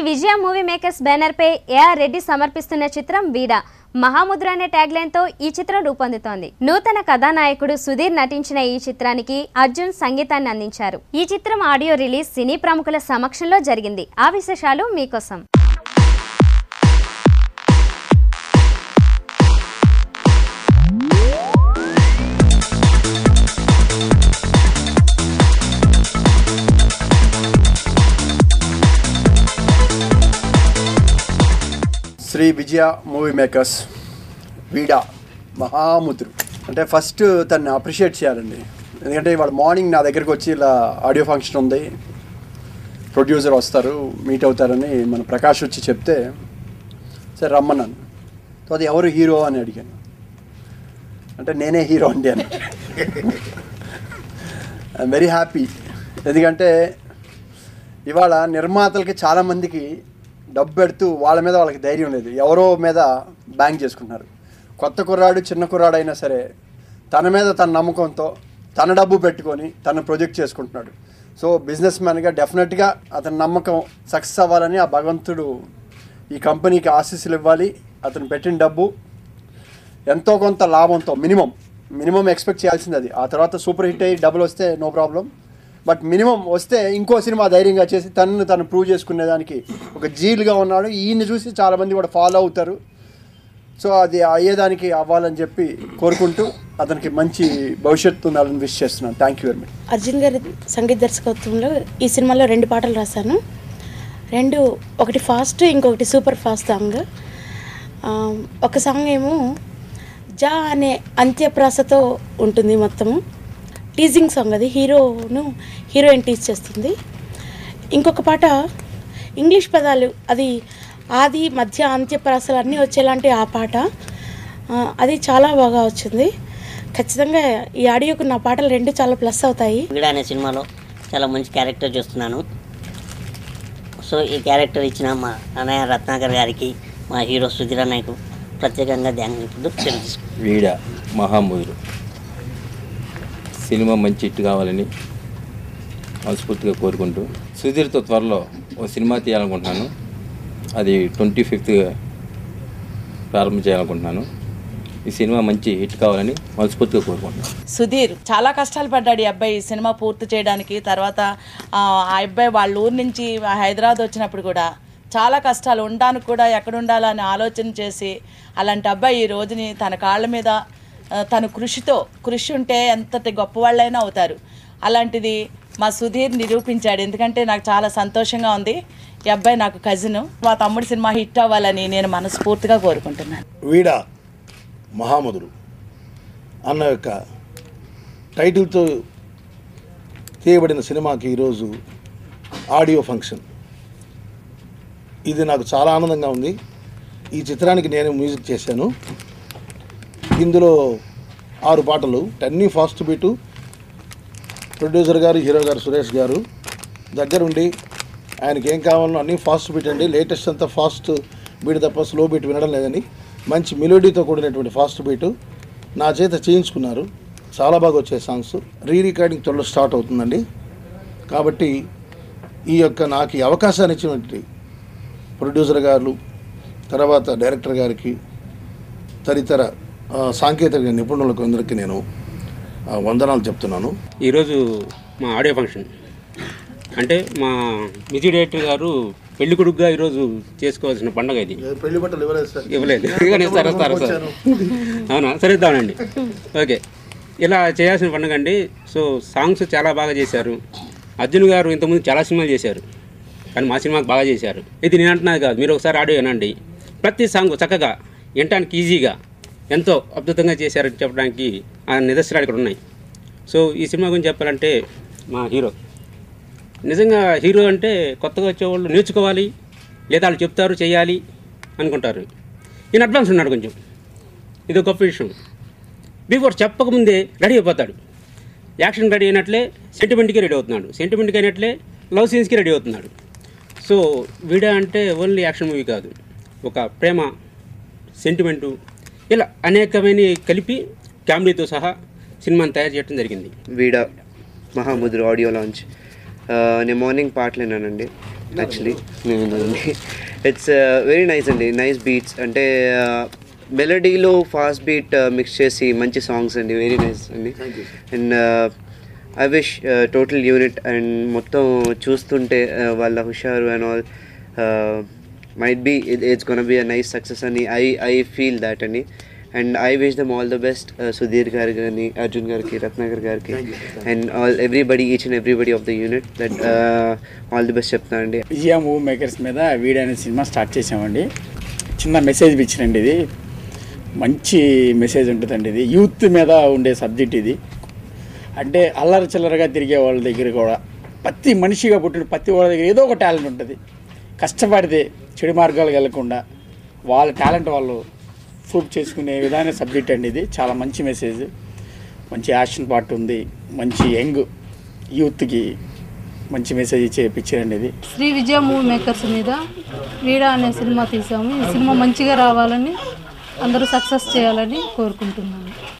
విజయ movie makers banner పై AR Reddy సమర్పిస్తున్న చిత్రం వీడ మహాముద్ర అనే ట్యాగ్ లైన్ తో ఈ చిత్రం రూపొందుతోంది నూతన కథానాయకుడు సుధీర్ నటించిన ఈ చిత్రానికి అర్జున్ సంగీతాన్ని అందించారు ఈ చిత్రం ఆడియో రిలీజ్ సినీ ప్రముఖుల సమక్షంలో జరిగింది ఆ విశేషాలు మీకోసం శ్రీ విజయ మూవీ మేకర్స్ వీడా మహాముద్రు అంటే ఫస్ట్ తన్ని అప్రిషియేట్ చేయాలండి ఎందుకంటే ఇవాళ మార్నింగ్ నా దగ్గరికి వచ్చి ఇలా ఆడియో ఫంక్షన్ ఉంది ప్రొడ్యూసర్ వస్తారు మీట్ అవుతారని మన ప్రకాష్ వచ్చి చెప్తే సరే రమ్మన్నాను సో అది ఎవరు హీరో అని అడిగాను అంటే నేనే హీరో అండి అని ఐఎమ్ వెరీ హ్యాపీ ఎందుకంటే ఇవాళ నిర్మాతలకి చాలామందికి డబ్బు పెడుతూ వాళ్ళ మీద వాళ్ళకి ధైర్యం లేదు ఎవరో మీద బ్యాంక్ చేసుకుంటున్నారు కొత్త కుర్రాడు చిన్న కుర్రాడు అయినా సరే తన మీద తన నమ్మకంతో తన డబ్బు పెట్టుకొని తను ప్రొజెక్ట్ చేసుకుంటున్నాడు సో బిజినెస్ మ్యాన్గా డెఫినెట్గా అతని నమ్మకం సక్సెస్ అవ్వాలని ఆ భగవంతుడు ఈ కంపెనీకి ఆశీస్సులు ఇవ్వాలి అతను పెట్టిన డబ్బు ఎంతో కొంత లాభంతో మినిమం మినిమం ఎక్స్పెక్ట్ చేయాల్సింది అది ఆ తర్వాత సూపర్ హిట్ అయ్యి డబుల్ వస్తే నో ప్రాబ్లం బట్ మినిమం వస్తే ఇంకో సినిమా ధైర్యంగా చేసి తనను తను ప్రూవ్ చేసుకునేదానికి ఒక జీలుగా ఉన్నాడు ఈయన్ని చూసి చాలామంది కూడా ఫాలో అవుతారు సో అది అయ్యేదానికి అవ్వాలని చెప్పి కోరుకుంటూ అతనికి మంచి భవిష్యత్తు ఉండాలని విష్ చేస్తున్నాను thank you very much Arjun గారి సంగీత దర్శకత్వంలో ఈ సినిమాలో రెండు పాటలు రాశాను రెండు ఒకటి ఫాస్ట్ ఇంకొకటి సూపర్ ఫాస్ట్ సాంగ్ ఆ, ఒక సాంగ్ ఏమో జా అనే అంత్యప్రాసతో ఉంటుంది మొత్తము టీజింగ్ సాంగ్ అది హీరోను హీరోయిన్ టీజ్ చేస్తుంది ఇంకొక పాట ఇంగ్లీష్ పదాలు అది ఆది మధ్య అంత్యప్రాసలు అన్నీ వచ్చేలాంటి ఆ పాట ఆ, అది చాలా బాగా వచ్చింది ఖచ్చితంగా ఈ ఆడియోకు నా పాటలు రెండు చాలా ప్లస్ అవుతాయి వీడ అనే సినిమాలో చాలా మంచి క్యారెక్టర్ చేస్తున్నాను సో ఈ క్యారెక్టర్ ఇచ్చిన మా అన్నయ్య రత్నాకర్ గారికి మా హీరో సుధీర్ అన్నయ్యకు ప్రత్యేకంగా ధ్యానం ఇప్పుడు తెలియజేసుకుంటాను వీడ మహాముదురు సినిమా మంచి హిట్ కావాలని మనస్ఫూర్తిగా కోరుకుంటూ సుధీర్తో త్వరలో ఒక సినిమా తీయాలనుకుంటున్నాను అది ట్వంటీ ఫిఫ్త్ ప్రారంభం చేయాలనుకుంటున్నాను ఈ సినిమా మంచి హిట్ కావాలని మనస్ఫూర్తిగా కోరుకుంటున్నాను సుధీర్ చాలా కష్టాలు పడ్డాడు ఈ అబ్బాయి ఈ సినిమా పూర్తి చేయడానికి తర్వాత ఆ ఆ అబ్బాయి వాళ్ళ ఊరు నుంచి హైదరాబాద్ వచ్చినప్పుడు కూడా చాలా కష్టాలు ఉండడానికి కూడా ఎక్కడ ఉండాలని ఆలోచన చేసి అలాంటి అబ్బాయి ఈ రోజుని తన కాళ్ళ మీద ఆ, తన కృషితో కృషి ఉంటే ఎంతటి గొప్పవాళ్ళైనా అవుతారు అలాంటిది మా సుధీర్ నిరూపించాడు ఎందుకంటే నాకు చాలా సంతోషంగా ఉంది ఈ అబ్బాయి నాకు కజిన్ మా తమ్ముడి సినిమా హిట్ అవ్వాలని నేను మనస్ఫూర్తిగా కోరుకుంటున్నాను వీడ మహామధురు అన్న యొక్క టైటిల్తో తీయబడిన సినిమాకి ఈరోజు ఆడియో ఫంక్షన్ ఇది నాకు చాలా ఆనందంగా ఉంది ఈ చిత్రానికి నేను మ్యూజిక్ చేశాను ఇందులో ఆరు పాటలు అన్నీ ఫాస్ట్ బీటు ప్రొడ్యూసర్ గారు హీరో గారు సురేష్ గారు దగ్గరుండి ఆయనకి ఏం కావాలో అన్నీ ఫాస్ట్ బీట్ అండి లేటెస్ట్ అంతా ఫాస్ట్ బీట్ తప్ప స్లో బీట్ వినడం లేదని మంచి మెలోడీతో కూడినటువంటి ఫాస్ట్ బీటు నా చేత చేయించుకున్నారు చాలా బాగా వచ్చే సాంగ్స్ రీ రికార్డింగ్ త్వరలో స్టార్ట్ అవుతుందండి కాబట్టి ఈ యొక్క నాకు ఈ అవకాశాన్ని ఇచ్చినటువంటి ప్రొడ్యూసర్ గారు తర్వాత డైరెక్టర్ గారికి తదితర ఆ, సాంకేతిక నిపుణులకు అందరికీ నేను ఆ, వందనాలు చెప్తున్నాను ఈరోజు మా ఆడియో ఫంక్షన్ అంటే మా మ్యూజిక్ డైరెక్టర్ గారు పెళ్లి కొడుకుగా ఈరోజు చేసుకోవాల్సిన పండగ ఇది పెళ్లి బట్టలు ఇవ్వలేదు సార్ ఇవ్వలేదు కానీ సరే సరే సార్ అవునా సరే ఇద్దామండి ఓకే ఇలా చేయాల్సిన పండుగ అండి సో సాంగ్స్ చాలా బాగా చేశారు అర్జున్ గారు ఇంతకుముందు చాలా సినిమాలు చేశారు కానీ మా సినిమాకి బాగా చేశారు ఇది నేను అంటున్నది కాదు మీరు ఒకసారి ఆడియో వినండి ప్రతి సాంగ్ చక్కగా వినటానికి ఈజీగా ఎంతో అద్భుతంగా చేశారని చెప్పడానికి ఆ నిదర్శనాలు ఇక్కడ ఉన్నాయి సో ఈ సినిమా గురించి చెప్పాలంటే మా హీరో నిజంగా హీరో అంటే కొత్తగా వచ్చేవాళ్ళు నేర్చుకోవాలి లేదా వాళ్ళు చెప్తారు చేయాలి అనుకుంటారు ఈయన అడ్వాన్స్ ఉన్నాడు కొంచెం ఇది గొప్ప విషయం బిఫోర్ చెప్పకముందే రెడీ అయిపోతాడు యాక్షన్ రెడీ అయినట్లే సెంటిమెంట్కి రెడీ అవుతున్నాడు సెంటిమెంట్కి అయినట్లే లవ్ సీన్స్కి రెడీ అవుతున్నాడు సో వీడా అంటే ఓన్లీ యాక్షన్ మూవీ కాదు ఒక ప్రేమ సెంటిమెంటు ఇలా అనేకమైన కలిపి ఫ్యామిలీతో సహా సినిమాని తయారు చేయడం జరిగింది వీడ మహాముద్ర ఆడియో లాంచ్ ఆ, నేను మార్నింగ్ పాటలు విన్నానండి యాక్చువల్లీ ఇట్స్ వెరీ నైస్ అండి నైస్ బీట్స్ అంటే మెలడీలో ఫాస్ట్ బీట్ మిక్స్ చేసి మంచి సాంగ్స్ అండి వెరీ నైస్ అండి and I wish total unit and మొత్తం చూస్తుంటే uh, వాళ్ళ హుషారు and all might be it's gonna be a nice success అని ఐ ఐ ఫీల్ దాట్ అని and I wish them all the best Sudheer గారు కానీ అర్జున్ గారికి రత్నాకర్ గారికి and all everybody each and everybody of the unit that all the best చెప్తాను అండి Vijaya movie makers మీద video అనే సినిమా స్టార్ట్ చేసామండి చిన్న మెసేజ్ ఇచ్చినండి ఇది మంచి మెసేజ్ ఉంటుందండి ఇది యూత్ మీద ఉండే సబ్జెక్ట్ ఇది అంటే అల్లరి చిల్లరగా తిరిగే వాళ్ళ దగ్గర కూడా ప్రతి మనిషిగా పుట్టిన ప్రతి వాళ్ళ దగ్గర ఏదో ఒక టాలెంట్ ఉంటుంది కష్టపడితే చెడు మార్గాలకు వెళ్లకుండా వాళ్ళ టాలెంట్ వాళ్ళు ప్రూవ్ చేసుకునే విధాన సబ్జెక్ట్ అండి ఇది చాలా మంచి మెసేజ్ మంచి యాక్షన్ పార్ట్ ఉంది మంచి యంగ్ యూత్కి మంచి మెసేజ్ ఇచ్చే పిక్చర్ అండి ఇది శ్రీ విజయ మూవీ మేకర్స్ మీద వీడ అనే సినిమా తీసాము ఈ సినిమా మంచిగా రావాలని అందరూ సక్సెస్ చేయాలని కోరుకుంటున్నాను